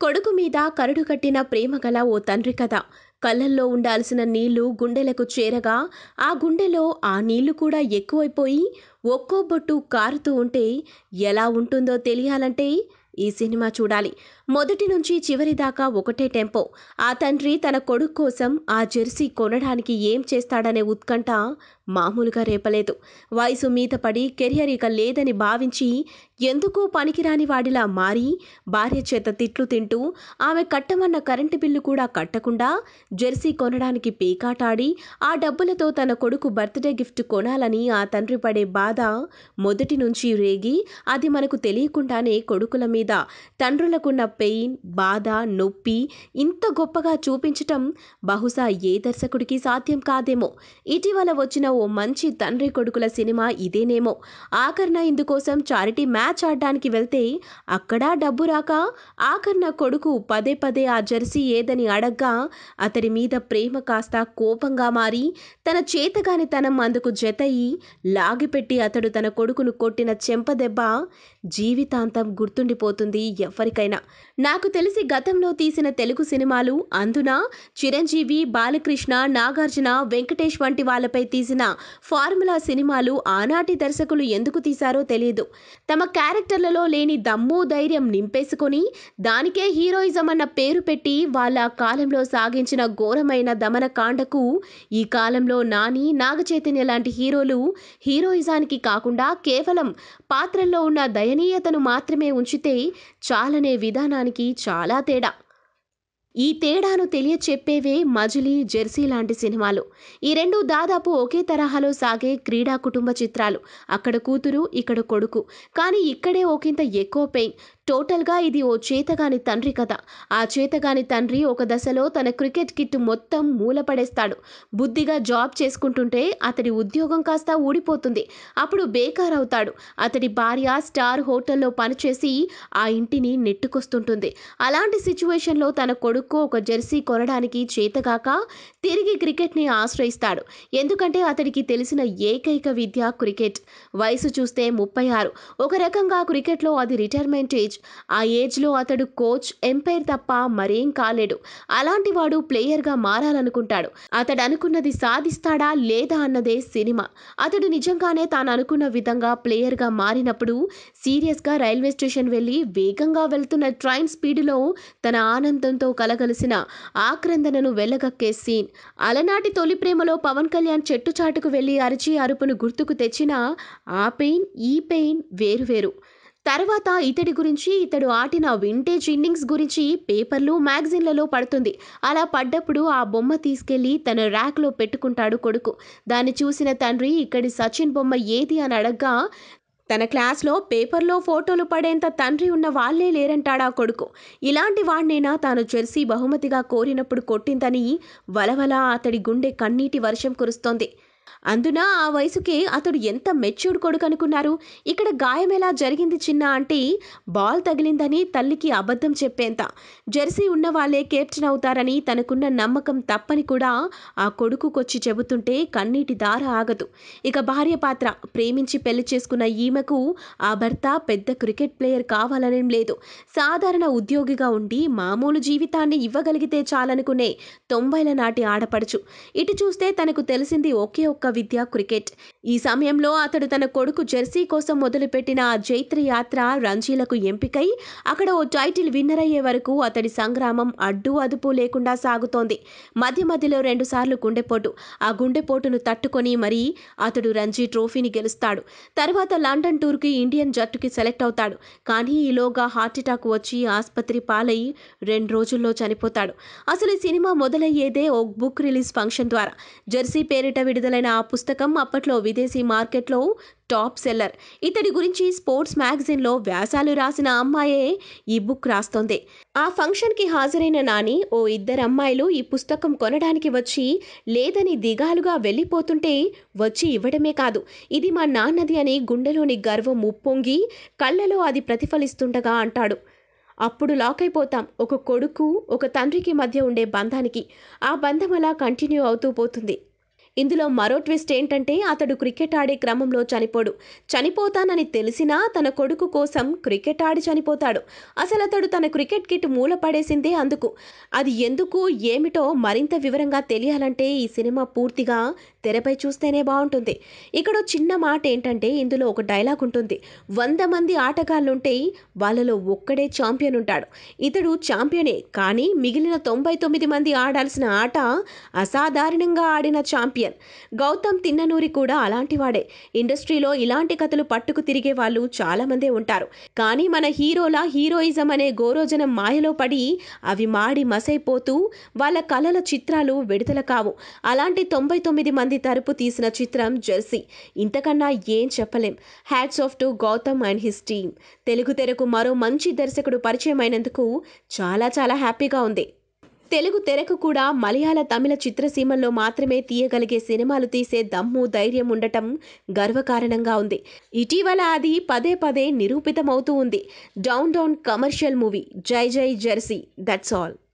కొడుకు మీద కరుడు కట్టిన ప్రేమ గల ఓ తండ్రి కథ కళ్ళల్లో ఉండాల్సిన నీళ్లు గుండెలకు చేరగా ఆ గుండెలో ఆ నీళ్లు కూడా ఎక్కువైపోయి ఒక్కో బొట్టు కారుతూ ఉంటే ఎలా ఉంటుందో తెలియాలంటే ఈ సినిమా చూడాలి మొదటి నుంచి చివరి దాకా ఒకటే టెంపో ఆ తండ్రి తన కొడుకు కోసం ఆ జెర్సీ కొనడానికి ఏం చేస్తాడనే ఉత్కంఠ మామూలుగా రేపలేదు వయసు మీద పడి కెరియర్ ఇక లేదని భావించి ఎందుకు పనికిరాని వాడిలా మారి భార్య చేత తిట్లు తింటూ ఆమె కట్టమన్న కరెంటు బిల్లు కూడా కట్టకుండా జెర్సీ కొనడానికి పేకాటాడి ఆ డబ్బులతో తన కొడుకు బర్త్డే గిఫ్ట్ కొనాలని ఆ తండ్రి పడే బాధ మొదటి నుంచి రేగి అది మనకు తెలియకుండానే కొడుకుల మీద తండ్రులకున్న పెయిన్ బాధ నొప్పి ఇంత గొప్పగా చూపించటం బహుశా ఏ దర్శకుడికి సాధ్యం కాదేమో ఇటీవల వచ్చిన ఓ మంచి తండ్రి కొడుకుల సినిమా ఇదేనేమో ఆఖరణ ఇందుకోసం చారిటీ మ్యాచ్ ఆడడానికి వెళ్తే అక్కడా డబ్బు రాక ఆఖరణ కొడుకు పదే పదే ఆ జెర్సీ ఏదని అడగ్గా అతడి మీద ప్రేమ కాస్త కోపంగా మారి తన చేతగానితనం అందుకు జతయి లాగిపెట్టి అతడు తన కొడుకును కొట్టిన చెంపదెబ్బ జీవితాంతం గుర్తుండిపోతుంది ఎవరికైనా నాకు తెలిసి గతంలో తీసిన తెలుగు సినిమాలు అందున చిరంజీవి బాలకృష్ణ నాగార్జున వెంకటేష్ వంటి వాళ్ళపై తీసిన ఫార్ములా సినిమాలు ఆనాటి దర్శకులు ఎందుకు తీశారో తెలియదు తమ క్యారెక్టర్లలో లేని దమ్ము ధైర్యం నింపేసుకొని దానికే హీరోయిజం అన్న పేరు పెట్టి వాళ్ళ కాలంలో సాగించిన ఘోరమైన దమనకాండకు ఈ కాలంలో నాని నాగచైతన్య లాంటి హీరోలు హీరోయిజానికి కాకుండా కేవలం పాత్రల్లో ఉన్న దయనీయతను మాత్రమే ఉంచితే చాలనే విధానానికి చాలా తేడా ఈ తేడాను తెలియచెప్పేవే మజిలీ జెర్సీ లాంటి సినిమాలు ఈ రెండు దాదాపు ఒకే తరహాలో సాగే క్రీడా కుటుంబ చిత్రాలు అక్కడ కూతురు ఇక్కడ కొడుకు కానీ ఇక్కడే ఒకంత ఎక్కువ పెయిన్ టోటల్గా ఇది ఓ చేతగాని తండ్రి కథ ఆ చేతగాని తండ్రి ఒక దశలో తన క్రికెట్ కిట్ మొత్తం మూలపడేస్తాడు బుద్ధిగా జాబ్ చేసుకుంటుంటే అతడి ఉద్యోగం కాస్త ఊడిపోతుంది అప్పుడు బేకార్ అవుతాడు అతడి భార్య స్టార్ హోటల్లో పనిచేసి ఆ ఇంటిని నెట్టుకొస్తుంటుంది అలాంటి సిచ్యువేషన్లో తన కొడుకు ఒక జెర్సీ కొనడానికి చేతగాక తిరిగి క్రికెట్ని ఆశ్రయిస్తాడు ఎందుకంటే అతడికి తెలిసిన ఏకైక విద్య క్రికెట్ వయసు చూస్తే ముప్పై ఆరు ఒక రకంగా క్రికెట్లో అది రిటైర్మెంట్ ఏజ్ ఆ ఏజ్లో అతడు కోచ్ ఎంపైర్ తప్ప మరేం కాలేడు అలాంటి వాడు ప్లేయర్గా మారాలనుకుంటాడు అతడు అనుకున్నది సాధిస్తాడా లేదా అన్నదే సినిమా అతడు నిజంగానే తాను అనుకున్న విధంగా ప్లేయర్గా మారినప్పుడు సీరియస్గా రైల్వే స్టేషన్ వెళ్ళి వేగంగా వెళ్తున్న ట్రైన్ స్పీడ్లో తన ఆనందంతో కలగలిసిన ఆక్రందనను వెళ్ళగక్కే సీన్ అలనాటి తొలి ప్రేమలో పవన్ కళ్యాణ్ చెట్టు చాటుకు వెళ్ళి అరిచి అరుపును గుర్తుకు తెచ్చిన ఆ పెయిన్ ఈ పెయిన్ వేరువేరు తర్వాత ఇతడి గురించి ఇతడు ఆడిన వింటేజ్ ఇన్నింగ్స్ గురించి పేపర్లు మ్యాగజైన్లలో పడుతుంది అలా పడ్డప్పుడు ఆ బొమ్మ తీసుకెళ్లి తన ర్యాక్లో పెట్టుకుంటాడు కొడుకు దాన్ని చూసిన తండ్రి ఇక్కడి సచిన్ బొమ్మ ఏది అని అడగ్గా తన క్లాస్లో పేపర్లో ఫోటోలు పడేంత తండ్రి ఉన్న వాళ్లే లేరంటాడా కొడుకు ఇలాంటి వాడినైనా తాను జెర్సీ బహుమతిగా కోరినప్పుడు కొట్టిందని వలవల అతడి గుండె కన్నీటి వర్షం కురుస్తోంది అందున ఆ వయసుకే అతడు ఎంత మెచ్యూర్డ్ కొడుకు అనుకున్నారు ఇక్కడ గాయం ఎలా జరిగింది చిన్న అంటే బాల్ తగిలిందని తల్లికి అబద్ధం చెప్పేంత జెర్సీ ఉన్న వాళ్ళే కెప్టెన్ అవుతారని తనకున్న నమ్మకం తప్పని కూడా ఆ కొడుకుకొచ్చి చెబుతుంటే కన్నీటి దార ఆగదు ఇక భార్య పాత్ర ప్రేమించి పెళ్లి చేసుకున్న ఈమెకు ఆ భర్త పెద్ద క్రికెట్ ప్లేయర్ కావాలనేం లేదు సాధారణ ఉద్యోగిగా ఉండి మామూలు జీవితాన్ని ఇవ్వగలిగితే చాలనుకునే తొంభైల నాటి ఆడపడుచు ఇటు చూస్తే తనకు తెలిసింది ఒకే ఒక్క విద్య క్రికెట్ ఈ సమయంలో అతడు తన కొడుకు జెర్సీ కోసం మొదలుపెట్టిన ఆ జైత్ర యాత్ర రంజీలకు ఎంపికై అక్కడ ఓ టైటిల్ విన్నర్ అయ్యే వరకు అతడి సంగ్రామం అడ్డు అదుపు లేకుండా సాగుతోంది మధ్య మధ్యలో రెండుసార్లు గుండెపోటు ఆ గుండెపోటును తట్టుకొని మరీ అతడు రంజీ ట్రోఫీని గెలుస్తాడు తర్వాత లండన్ టూర్కి ఇండియన్ జట్టుకి సెలెక్ట్ అవుతాడు కానీ ఈలోగా హార్ట్అటాక్ వచ్చి ఆసుపత్రి పాలై రెండు రోజుల్లో చనిపోతాడు అసలు ఈ సినిమా మొదలయ్యేదే ఓ బుక్ రిలీజ్ ఫంక్షన్ ద్వారా జెర్సీ పేరిట విడుదలైన ఆ పుస్తకం అప్పట్లో విదేశీ మార్కెట్లో టాప్ సెల్లర్ ఇతడి గురించి స్పోర్ట్స్ మ్యాగజైన్లో వ్యాసాలు రాసిన అమ్మాయే ఈ బుక్ రాస్తోంది ఆ ఫంక్షన్కి హాజరైన నాని ఓ ఇద్దరు అమ్మాయిలు ఈ పుస్తకం కొనడానికి వచ్చి లేదని దిగాలుగా వెళ్ళిపోతుంటే వచ్చి ఇవ్వడమే కాదు ఇది మా నాన్నది అని గుండెలోని గర్వం ఉప్పొంగి కళ్ళలో అది ప్రతిఫలిస్తుండగా అంటాడు అప్పుడు లాక్ అయిపోతాం ఒక కొడుకు ఒక తండ్రికి మధ్య ఉండే బంధానికి ఆ బంధం అలా కంటిన్యూ అవుతూ పోతుంది ఇందులో మరో ట్విస్ట్ ఏంటంటే అతడు క్రికెట్ ఆడే క్రమంలో చనిపోడు చనిపోతానని తెలిసినా తన కొడుకు కోసం క్రికెట్ ఆడి చనిపోతాడు అసలు అతడు తన క్రికెట్ కిట్ మూల పడేసిందే అందుకు అది ఎందుకు ఏమిటో మరింత వివరంగా తెలియాలంటే ఈ సినిమా పూర్తిగా తెరపై చూస్తేనే బాగుంటుంది ఇక్కడ ఓ చిన్న మాట ఏంటంటే ఇందులో ఒక డైలాగ్ ఉంటుంది వంద మంది ఆటగాళ్ళుంటే వాళ్ళలో ఒక్కడే ఛాంపియన్ ఉంటాడు ఇతడు ఛాంపియనే కానీ మిగిలిన తొంభై తొమ్మిది మంది ఆడాల్సిన ఆట అసాధారణంగా ఆడిన ఛాంపియన్ గౌతమ్ తిన్ననూరి కూడా అలాంటివాడే ఇండస్ట్రీలో ఇలాంటి కథలు పట్టుకు తిరిగే వాళ్ళు చాలామందే ఉంటారు కానీ మన హీరోల హీరోయిజం అనే గోరోజనం మాయలో పడి అవి మాడి మసైపోతూ వాళ్ళ కళల చిత్రాలు విడుదల కావు అలాంటి తొంభై తొమ్మిది మంది తరపు తీసిన చిత్రం జెర్సీ ఇంతకన్నా ఏం చెప్పలేం hats off to Gautam and his team Telugu తెరకు మరో మంచి దర్శకుడు పరిచయం అయినందుకు చాలా చాలా హ్యాపీగా ఉంది తెలుగు తెరకు కూడా మలయాళ తమిళ చిత్రసీమల్లో మాత్రమే తీయగలిగే సినిమాలు తీసే దమ్ము ధైర్యం ఉండటం గర్వకారణంగా ఉంది ఇటీవల అది పదే పదే నిరూపితమవుతూ ఉంది డౌన్ డౌన్ కమర్షియల్ మూవీ జై జై జెర్సీ దట్స్ ఆల్